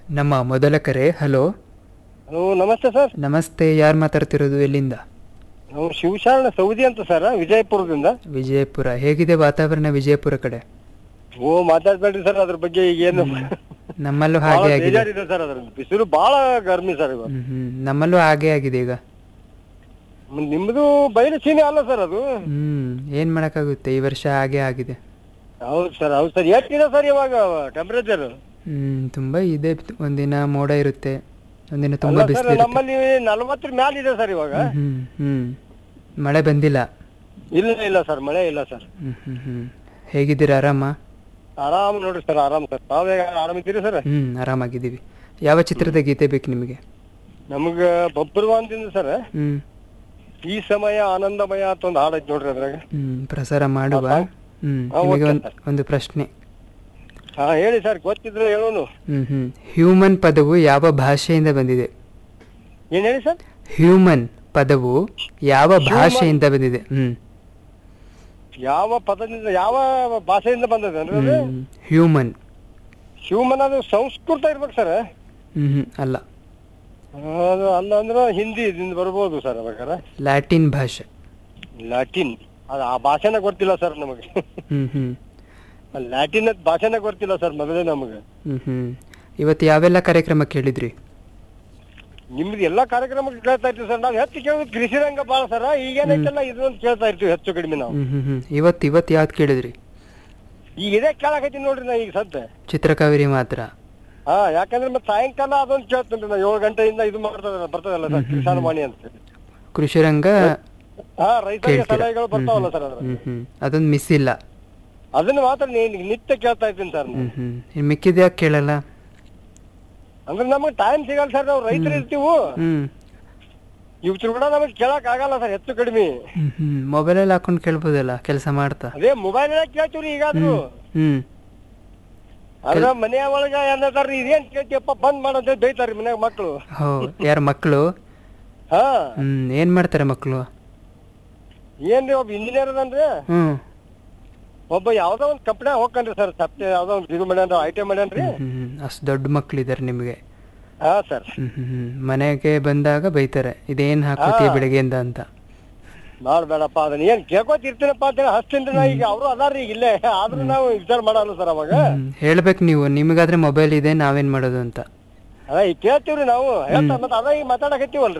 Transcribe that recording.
ನಮ್ಮ ಮೊದಲ ಕರೆ ಹಲೋ ಹಲೋ ನಮಸ್ತೆ ಸರ್ ನಮಸ್ತೆ ಯಾರು ಮಾತಾಡ್ತಿರೋದು ಎಲ್ಲಿಂದ ನಾವು ಶಿವಶರಣ ಸೌದಿ ಅಂತ ಸರ್ ವಿಜಯಪುರದಿಂದ ವಿಜಯಪುರ ಹೇಗಿದೆ ವಾತಾವರಣ ವಿಜಯಪುರ ಕಡೆ ಓ ಮಾತಾಡ್ಬೇಡ್ರಿ ಸರ್ ಅದ್ರ ಬಗ್ಗೆ ಈಗ ಏನು ನಮ್ಮಲ್ಲೂ ಬಹಳ ಹಾಗೆ ಆಗಿದೆ ಬೇಜಾರಿದೆ ಸರ್ ಅದ್ರ ಬಿಸಿಲು ಬಹಳ ಗರ್ಮಿ ಸರ್ ಇವಾಗ ಹ್ಮ್ ಹ್ಮ್ ನಮ್ಮಲ್ಲೂ ಹಾಗೆ ಆಗಿದೆ ಈಗ ಮ್- ನಿಮ್ದು ಬಯಲು ಸೀನೆ ಅಲ್ಲ ಸರ್ ಅದು ಹ್ಮ್ ಏನ್ ಮಾಡಕ್ಕಾಗುತ್ತೆ ಈ ವರ್ಷ ಹಾಗೆ ಆಗಿದೆ ಹೌದು ಸರ್ ಹೌದು ಸರ್ ಎಷ್ಟಿದೆ ಸರ್ ಇವಾಗ ಟೆಂಪರೇಚರ್ ಹ್ಮ್ ತುಂಬಾ ಇದೆ ಒಂದಿನ ಮೋಡ ಇರುತ್ತೆ ಒಂದಿನ ಅಲ್ಲ ತುಂಬಾ ಸರ್ ಬಿಸಿಲಿರುತ್ತೆ ನಮ್ಮಲ್ಲಿ ನಲವತ್ತರ ಮ್ಯಾಲ ಇದೆ ಸರ್ ಇವಾಗ ಹ್ಮ್ ಹ್ಮ್ ಮಳೆ ಬಂದಿಲ್ಲ ಇಲ್ಲ ಇಲ್ಲ ಸರ್ ಮಳೆ ಇಲ್ಲ ಸರ್ ಹ್ಮ್ ಹ್ಮ್ ಹ್ಮ್ ಹೇಗಿದ್ದೀರಾ ಆರಾಮ ಆರಾಮ್ ನೋಡ್ರಿ ಸರ್ ಆರಾಮ್ ಸರ್ ತಾವೇ ಆರಾಮಿದ್ದೀರಿ ಸರ್ ಹ್ಮ್ ಆರಾಮಾಗಿದ್ದೀವಿ ಯಾವ ಚಿತ್ರದ ಗೀತೆ ಬೇಕು ನಿಮಗೆ ನಮಗ ಬಬ್ರುವಾನ್ದಿಂದ ಸರ್ ಹ್ಮ್ ಈ ಸಮಯ ಆನಂದಮಯ ಅಂತ ಒಂದು ಹಾಡೈತಿ ನೋಡ್ರಿ ಅದ್ರಾಗ ಹ್ಮ್ ಪ್ರಸಾರ ಮಾಡುವ ಹಾ, ಹ್ಮ್ ಹಾ, ನಿಮಗೆ ಓಕೆ ಒಂದು ಸರ್. ಒಂದು ಪ್ರಶ್ನೆ ಹಾ ಹೇಳಿ ಸರ್ ಗೊತ್ತಿದ್ರೆ ಹೇಳೋನು ಹ್ಮ್ ಹ್ಮ್ ಹ್ಯೂಮನ್ ಪದವು ಯಾವ ಭಾಷೆಯಿಂದ ಬಂದಿದೆ ಏನ್ ಹೇಳಿ ಸರ್ ಹ್ಯೂಮನ್ ಪದವು ಯಾವ ಭಾಷೆಯಿಂದ ಬಂದಿದೆ ಹ್ಮ್ ಯಾವ ಪದದಿಂದ ಯಾವ ಭಾಷೆಯಿಂದ ಬಂದದ ಅಂದ್ರೆ ಅದು? ಹ್ಮ್ ಹ್ಯೂಮನ್ ಹ್ಯೂಮನ್ ಅದು ಸಂಸ್ಕೃತ ಇರ್ಬೇಕು ಸರ್ ಹ್ಮ್ ಹ್ಮ್ ಅಲ್ಲ ಅದು ಅಲ್ಲ ಅಂದ್ರೆ ಹಿಂದಿ ಇದರಿಂದ ಬರ್ಬೋದು ಸರ್ ಅವಾಗ ಲ್ಯಾಟಿನ್ ಭಾಷೆ ಲ್ಯಾಟಿನ್ ಅದು ಆ ಭಾಷೆನ ಗೊತ್ತಿಲ್ಲ ಸರ್ ನಮಗೆ ಹ್ಮ್ ಹ್ಮ್ ಲ್ಯಾಟಿನ್ ಭಾಷೆನ ಗೊತ್ತಿಲ್ಲ ಸರ್ ಮೊದಲೇ ನಮಗೆ ಹ್ಮ್ ಹ್ಮ್ ಇವತ್ತು ಯಾವೆಲ್ಲ ಕಾರ್ಯಕ್ರಮ ಕೇಳಿದ್ರಿ ನಿಮ್ದು ಎಲ್ಲಾ ಕಾರ್ಯಕ್ರಮಕ್ಕೆ ಕೇಳ್ತಾ ಇರ್ತೀವಿ ಸರ್ ನಾವು ಹೆಚ್ಚು ಕೇಳೋದು ಕೃಷಿ ರಂಗ ಬಾಳ ಸರ್ ಈಗೇನೈತಲ್ಲ ಇದೊಂದು ಕೇಳ್ತಾ ಇರ್ತೀವಿ ಹೆಚ್ಚು ಕಡಿಮೆ ನಾವು ಹ್ಮ್ ಹ್ಮ್ ಹ್ಮ್ ಇವತ್ತು ಇವತ್ತು ಯಾವ್ದು ಕೇಳಿದ್ರಿ ಈಗ ಇದೇ ಕೇಳಕತ್ತೀನಿ ನೋಡ್ರಿ ನಾ ಈಗ ಸದ್ಯ ಚಿತ್ರಕಾವೇರಿ ಮಾತ್ರ ಹಾ ಯಾಕಂದ್ರೆ ಮತ್ತೆ ಸಾಯಂಕಾಲ ಅದೊಂದು ಕೇಳ್ತೀನಿ ನಾ ಏಳು ಗಂಟೆಯಿಂದ ಇದು ಮಾಡ್ತದಲ್ಲ ಬರ್ತದಲ್ಲ ಸರ್ ಕಿಸಾನ್ ವಾಣಿ ಅಂತ ಕೃಷಿ ರಂಗ ಹಾ ರೈತರಿಗೆ ಕೇಳ್ತೀರಾ ಸಲಹೆಗಳು ಹ್ಮ್ ಬರ್ತಾವಲ್ಲ ಸರ್ ಅದ್ರ ಹ್ಮ್ ಹ್ಮ್ ಅದೊಂದು ಮಿಸ್ ಇಲ್ಲ ಅದನ್ನ ಮಾತ್ರ ನೀ- ನಿತ್ಯ ಕೇಳ್ತಾ ಇದ್ದೀನಿ ಸರ್ ಹ್ಮ್ ಹ್ಮ್ ಇನ್ನು ಮಿಕ್ಕಿದ ಯಾಕೆ ಕೇಳಲ್ಲ ಅಂದ್ರೆ ನಮಗೆ ಟೈಮ್ ಸಿಗಲ್ಲ ಸರ್ ನಾವು ರೈತರು ಇರ್ತೀವಿ ಹ್ಮ್ ಇವ್ರು ಕೂಡ ನಮಗೆ ಕೇಳಕ್ ಆಗಲ್ಲ ಸರ್ ಹೆಚ್ಚು ಕಡಿಮೆ ಹ್ಮ್ ಹ್ಮ್ ಮೊಬೈಲಲ್ಲಿ ಹಾಕೊಂಡು ಕೇಳ್ಬೋದಲ್ಲ ಕೆಲಸ ಮಾಡ್ತಾ ಅದೇ ಮೊಬೈಲ್ ಕೇಳ್ತೀವ್ರಿ ಈಗಾದ್ರು ಹ್ಮ್ ಅದ್ರ ಮನೆಯ ಒಳಗ ಏನಂತಾರ್ರಿ ಇದೇನ್ ಕೇಳ್ತೀಯಪ್ಪ ಬಂದ್ ಮಾಡಂತ ಬೈತಾರ್ರಿ ಮನ್ಯಾಗ ಮಕ್ಳು ಹೋ ಯಾರ ಮಕ್ಕಳು ಹಾ ಹ್ಮ್ ಏನ್ ಮಾಡ್ತಾರೆ ಮಕ್ಕಳು ಏನ್ರಿ ಒಬ್ಬ ಇಂಜಿನಿಯರ್ ಅದನ್ರಿ ಹ್ಮ್ ಒಬ್ಬ ಯಾವ್ದೋ ಒಂದ್ ಕಂಪ್ನಿ ಹೋಗ್ಕನ್ರಿ ಸರ್ ಸಪ್ತೆ ಯಾವ್ದೋ ಒಂದ್ ಇದು ಮಾಡ್ಯಾನ್ರಿ ಐ ಟಿ ಮಾಡ್ಯಾನ್ರಿ ಹ್ಮ್ ಹ್ಮ್ ಅಷ್ಟು ದೊಡ್ಡ ಮಕ್ಕಳಿದ್ದಾರೆ ನಿಮಗೆ ಹಾ ಸರ್ ಹ್ಮ್ ಹ್ಮ್ ಹ್ಮ್ ಮನೆಗೆ ಬಂದಾಗ ಬೈತಾರೆ ಇದೇನ್ ಹಾಕೋತೀಯ ಬೆಳಗ್ಗೆಯಿಂದ ಅಂತ ಮಾಡ್ಬೇಡಪ್ಪ ಅದನ್ನ ಏನ್ ಕೇಳ್ಕೊತ ಇರ್ತೀನಪ್ಪ ಅಂತ ಹೇಳಿ ಹಚ್ತೀನಿ ನಾ ಈಗ ಅವರು ಅದಾರ್ರಿ ಈಗ ಇಲ್ಲೇ ಆದ್ರೂ ನಾವು ವಿಚಾರ ಮಾಡಲ್ಲ ಸರ್ ಅವಾಗ ಹ್ಮ್ ಹೇಳ್ಬೇಕು ನೀವು ನಿಮಗಾದ್ರೆ ಮೊಬೈಲ್ ಇದೆ ನಾವೇನ್ ಮಾಡೋದು ಅಂತ ಅದ ಈಗ ಕೇಳ್ತೀವ್ರಿ ನಾವು ಹೇಳ್ತಾ ಮತ್ತೆ ಅದ ಈಗ ಮಾತಾಡಕತ್ತೀವಲ್ರಿ